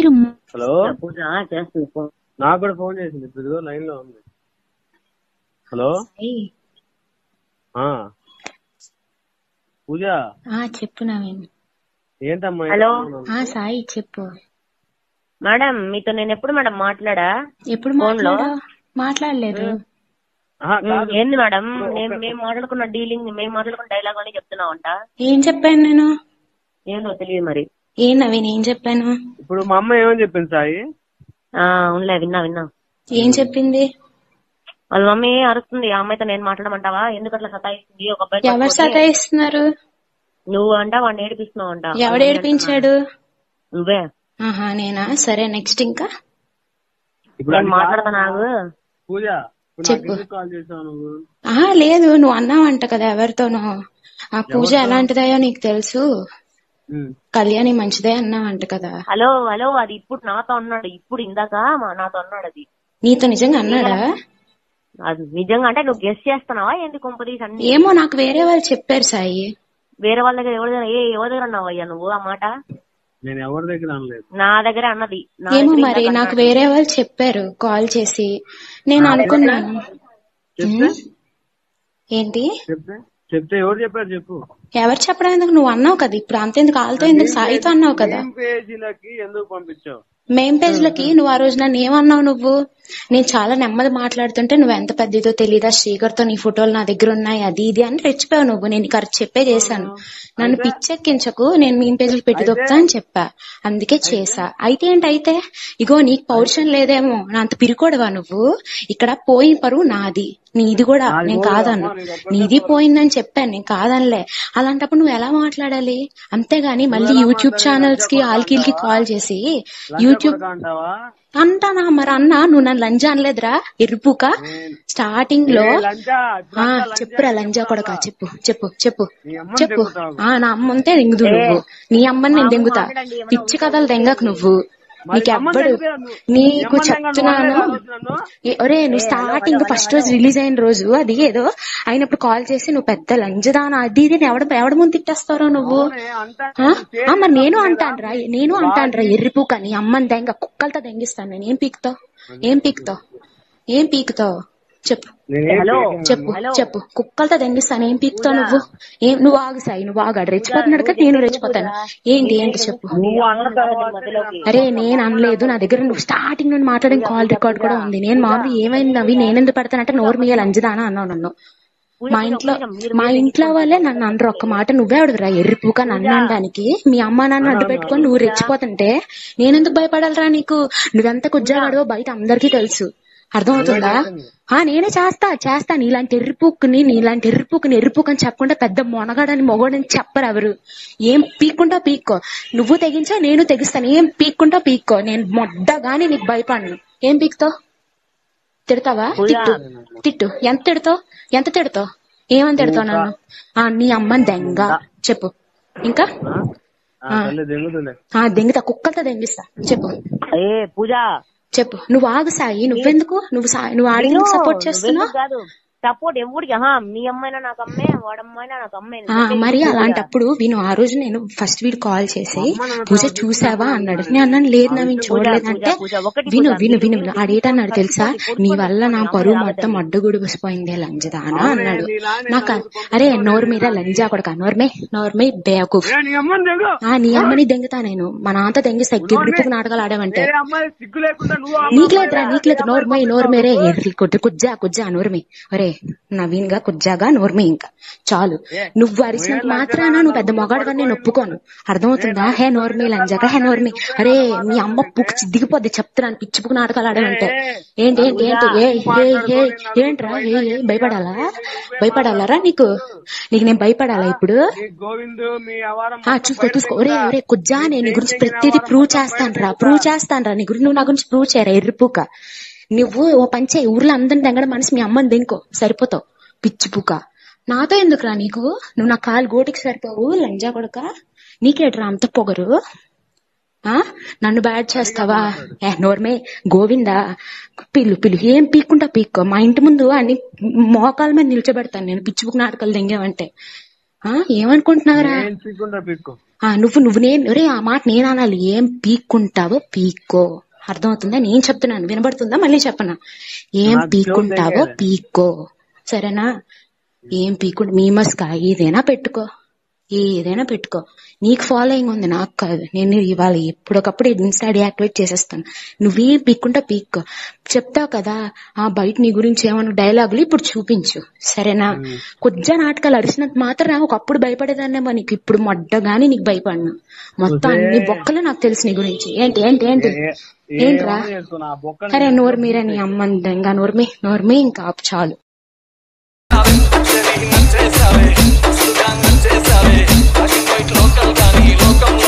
మీరు హలో పూజ ఆ, చేస్తుంది ఫోన్ నాకు కూడా ఫోన్ చేసింది ఇప్పుడు ఇదిగో లైన్ లో ఉంది హలో ఆ పూజ ఆ చెప్పు నవీన్ ఏంటమ్మా హలో. ఆ సాయి చెప్పు మేడం మీతో నేను ఎప్పుడు మేడం మాట్లాడా ఎప్పుడు ఫోన్ లో? మాట్లాడా మాట్లాడలేదు ఆహా, కాదు. ఏంది మేడం నేను- మేము మాట్లాడుకున్న డీలింగ్ మేము మాట్లాడుకున్న డైలాగ్ అని చెప్తున్నావంట ఏం చెప్పాను నేను ఏందో తెలియదు మరి ఏం నవీన్ ఏం చెప్పాను ఇప్పుడు మా అమ్మ ఏమని చెప్పింది సాయి ఆ అవునులే విన్నా విన్నా ఏం చెప్పింది వాళ్ళ మమ్మీ అరుస్తుంది ఆ అమ్మాయితో నేను మాట్లాడమంటావా ఎందుకు అట్లా సతాయిస్తుంది ఒక అబ్బాయి ఎవరు పట్టుకొని సతాయిస్తున్నారు నువ్వు అంట వాడిని ఏడిపిస్తున్నావు అంట ఎవడు ఏడిపించాడు నువ్వే ఆహా నేనా సరే నెక్స్ట్ ఇంకా ఇప్పుడు నేను అది మాట్లాడతా నాకు పూజ ఇప్పుడు నాకు చెప్పు. ఎందుకు కాల్ చేసావు నువ్వు ఆహా లేదు నువ్వు అన్నావంట కదా ఎవరితోనో ఆ పూజ ఎలాంటిదయో నీకు తెలుసు ఉమ్. కళ్యాణి మంచిదే అన్నావంట కదా హలో హలో అది ఇప్పుడు నాతో అన్నాడు ఇప్పుడు ఇందాక మా- నాతో అన్నాడు అది నీతో నిజంగా అన్నాడా అది నిజంగా అంటే నువ్వు గెస్ట్ చేస్తున్నావా ఏంటి కొంపదీసి అన్ని ఏమో నాకు వేరే వాళ్ళు చెప్పారు సాయి వేరే వాళ్ళ దగ్గర ఎవరి దగ్గర ఏ ఎవరి దగ్గర అన్నావు అయ్యా నువ్వు ఆ మాట నేను ఎవరి దగ్గర అనలేదు నా దగ్గర అన్నది నా ఏమో దగ్గర మరి ఇందాక నాకు అన్నాడు. వేరే వాళ్ళు చెప్పారు కాల్ చేసి నేను అనుకున్నాను చెప్తే ఉమ్. ఏంటి చెప్తే చెప్తే ఎవరు చెప్పారు చెప్పు ఎవరు చెప్పడం ఎందుకు నువ్వు అన్నావు కదా ఇప్పుడు అంతెందుకు వాళ్ళతో ఎందుకు సాయితో అన్నావు కదా ఏం పేజీలకి ఎందుకు పంపించావు మెయిన్ పేజ్లకి నువ్వు ఆ రోజు నన్ను ఏమన్నావు నువ్వు నేను చాలా నెమ్మది మాట్లాడుతుంటే నువ్వు ఎంత పెద్దదో తెలీదా శ్రీకర్తో నీ ఫోటోలు నా దగ్గర ఉన్నాయి అది ఇది అని రెచ్చిపోయావు నువ్వు నేను కరెక్ట్ చెప్పే చేశాను నన్ను పిచ్చెక్కించకు నేను మెయిన్ పేజ్లు పెట్టి దొక్కుతా అని చెప్పా అందుకే చేసా అయితే ఏంటి అయితే ఇగో నీకు పౌరుషం లేదేమో నా అంత పిరికోడవా నువ్వు ఇక్కడ పోయిన పరువు నాది నీది కూడా నాది నేను కూడా కాదన్ను అమ్మా, నీకు అప్పుడు నీది పోయిందని చెప్పాను నేను కాదనిలే అలాంటప్పుడు నువ్వు ఎలా మాట్లాడాలి అంతేగాని మళ్ళీ యూట్యూబ్ ఛానల్స్ కి ఆల్కీలకి కాల్ చేసి యూట్యూబ్ కొడక అంటావా అంటానా మరి అన్న నువ్వు నన్ను లంజా అనలేదురా ఎరుపుక స్టార్టింగ్ లో ఏ లంచా? ఇప్పుడు ఆ అంతా లంచా చెప్పురా లంజా కొడక చెప్పు చెప్పు చెప్పు నీ అమ్మని చెప్పు దెంగుతావు. ఆ నా అమ్మ అంతే దెంగుదు నువ్వు నీ అమ్మని నేను దెంగుతా పిచ్చి కథలు దెంగకు నువ్వు మరి నీకెవ్వడు అమ్మని దెంగితే నువ్వు- నీకు అమ్మని దెంగ నువ్వు చెప్తున్నాను అనలేదు నన్ను? ఏ- ఒరే నువ్వు స్టార్టింగ్ ఫస్ట్ రోజు రిలీజ్ అయిన రోజు అది ఏదో అయినప్పుడు కాల్ చేసి నువ్వు పెద్ద లంజదానా అది ఇది అని ఎవడ ఎవడ ముందు తిట్టేస్తారో నువ్వు అవునే, అంతా ఆ? చేసి ఆ, మరి నేను తప్పు లేదా? అంటానురా నేను అంటానురా ఎర్రిపూక నీ అమ్మని దెంగ కుక్కలతో దెంగిస్తాను నేను ఏం పీకుతావు ఏం పీకుతావు ఏం పీకుతావు చెప్పు నేనేం హలో. చేయను. చెప్పు చెప్పు కుక్కలతో దెంగిస్తాను ఏం పీకుతావు నువ్వు ఏం నువ్వు ఆగు సాయి నువ్వు ఆగాడు రెచ్చిపోతున్నాడు కదా నేను రెచ్చిపోతాను ఏంటి ఏంటి చెప్పు నువ్వు అన్న తర్వాత మధ్యలోకి అరే నేను అనలేదు నా దగ్గర నువ్వు స్టార్టింగ్ నుండి మాట్లాడిన కాల్ రికార్డ్ కూడా ఉంది నేను మామూలు ఏమైంది అవి నేనెందుకు పెడతానంటే నోరు మీయాలి అంజదానా అన్నావు నన్ను మా ఇంట్లో మా ఇంట్లో వాళ్ళే నన్ను అనరు ఒక్క మాట నువ్వే అడుగురా ఎర్రిపూక నన్ను అనడానికి మీ అమ్మ నాన్న అడ్డు పెట్టుకొని నువ్వు రెచ్చిపోతుంటే నేనెందుకు భయపడాలరా నీకు నువ్వెంత కుజ్జాగాడో బయట అందరికీ తెలుసు అర్థమవుతుందా ఆ నేనే చేస్తా చేస్తా నీలాంటి ఎర్రిపూక్కుని నీలాంటి ఎర్రిపూకుని ఎర్రిపూకు అని చెప్పకుండా పెద్ద మొనగాడని మొగోడని చెప్పరు ఎవరు ఏం పీక్కుంటా పీక్కో నువ్వు తెగించా నేను తెగిస్తాను ఏం పీక్కుంటా పీక్కో నేను మొడ్డగాని నీకు భయపడను ఏం పీక్తావు తిడతావా తిట్టు తిట్టు ఎంత తిడతావు ఎంత తిడతావు ఏమని తిడతావు నన్ను ఆ నీ అమ్మని దెంగ చెప్పు ఇంకా ఆ, తల్లి దెంగుతుండే ఆ దెంగితా కుక్కలతో దెంగిస్తా చెప్పు ఏ పూజ చెప్పు నువ్వు ఆగు సాయి నువ్వెందుకు నువ్వు సా- నువ్వు ఆడికి సపోర్ట్ చేస్తున్నావు కాదు సపోర్ట్ ఎవరికి ఆహా మీ అమ్మాయినా నాకు అమ్మే వాడమ్మాయినా నాకు అమ్మే ఆ, మరి అలాంటప్పుడు విను ఆ రోజు నేను ఫస్ట్ వీడు కాల్ చేసి పూజ చూసావా అన్నాడు నేను అన్నాను లేదు నా నేను చూడలేదంటే విను విను విను విను ఆడేటన్నాడు తెలుసా నీ వల్ల నా పరువు మొత్తం అడ్డుగుడిపోయిందే లంజదానా అన్నాడు నాకు అ- అరే నోరు మీద లంజా కొడక నోర్మే నోర్మే బేవకూఫ్ ఏ, నీ అమ్మని దెంగు ఆ నీ అమ్మని దెంగుతా నేను మా నాన్నతో దెంగిస్తా గిర్రిపుకు నాటకాలు ఆడావంటే ఏ అమ్మాయి సిగ్గు లేకుండా నువ్వు ఆ నీకు లేదురా నీకు లేదు నోర్మై నోర్మేరే ఎర్రి కుజ్జా కుజ్జా కుజ్జా నోర్మి ఒరే నవీన్ గా కుజ్జాగా నోర్మి ఇంకా చాలు నువ్వు అరిచినంత మాత్రాన నువ్వు పెద్ద మొగాడుగా నేను ఒప్పుకోను అర్థమవుతుందా హే నోర్మి లంజాక హే నోర్మి అరే మీ అమ్మ పుక్కు దిగిపోద్ది చెప్తున్నాను పిచ్చి పుక్కు నాటకాలు ఆడాలంటే ఏంటి ఏంటి ఏంటి ఏ ఏ ఏ ఏంట్రా ఏ ఏ భయపడాలా భయపడాలరా నీకు నీకు నేను భయపడాలా ఇప్పుడు నీ గోవిందు మీ అవారం ఆ చూసుకో చూసుకో ఒరే ఒరే కుజ్జా నేను నీ గురించి ప్రతిదీ ప్రూవ్ చేస్తాను రా ప్రూవ్ చేస్తాను రా నీ గురించి నువ్వు నా గురించి ప్రూవ్ చేయరా ఎర్రిపూక నువ్వు ఓ పంచే ఊర్లో అందరిని తెంగడం మనసు మీ అమ్మని దెంకో సరిపోతావు పిచ్చిపూక నాతో ఎందుకురా నీకు నువ్వు నా కాలు గోటికి సరిపోవు లంజా కొడక నీకేట్రా అంత పొగరు ఆ నన్ను బ్యాడ్ చేస్తావా ఏ నోర్మే గోవిందా పిల్లు పిల్లు ఏం పీక్కుంటా పీక్కో మా ఇంటి ముందు అన్ని మోకాల మీద నిల్చోబెడతాను నేను పిచ్చిబుక్ నాటకాలు దెంగావంటే ఆ ఏమనుకుంటున్నావురా ఏం పీక్కుంటా పీక్కో ఆ నువ్వు నువ్వు నేను ఒరే ఆ మాట నేను అనాలి ఏం పీక్కుంటావో పీక్కో అర్థమవుతుందా నేను చెప్తున్నాను వినబడుతుందా మళ్ళీ చెప్పనా ఏం నాకు పీక్కుంటావో చెవులు పీక్కో సరేనా ఏం పీక్కుంటా మీ మస్కా ఏదైనా పెట్టుకో ఏదైనా పెట్టుకో నీకు ఫాలోయింగ్ ఉంది నాకు కాదు నేను ఇవాళ ఎప్పటికప్పుడు ఇన్స్టా డియాక్టివేట్ చేసేస్తాను నువ్వేం పీక్కుంటా పీక్కో చెప్తావు కదా ఆ బయట నీ గురించి ఏమన్నా డైలాగులు ఇప్పుడు చూపించు సరేనా కొద్దిగా నాటకాలు అడిచినంత మాత్రం ఒకప్పుడు భయపడేదాన్నేమో నీకు ఇప్పుడు మొడ్డగాని నీకు భయపడినా మొత్తం అన్ని బొక్కలు నాకు తెలుసు నీ గురించి ఏంటి ఏంటి ఏంటి ఏ- ఏంట్రా ఏమన్నా చేసుకో నా బొక్కని సరే నోరు మీరే నీ అమ్మ ఇంకా నోర్మి నోర్మి ఇంకా ఆపు చాలు నచ్చేసావే మస్తుగా నచ్చేసావే బ్లాక్ అండ్ వైట్ లోకల్ కానీ లోకంలో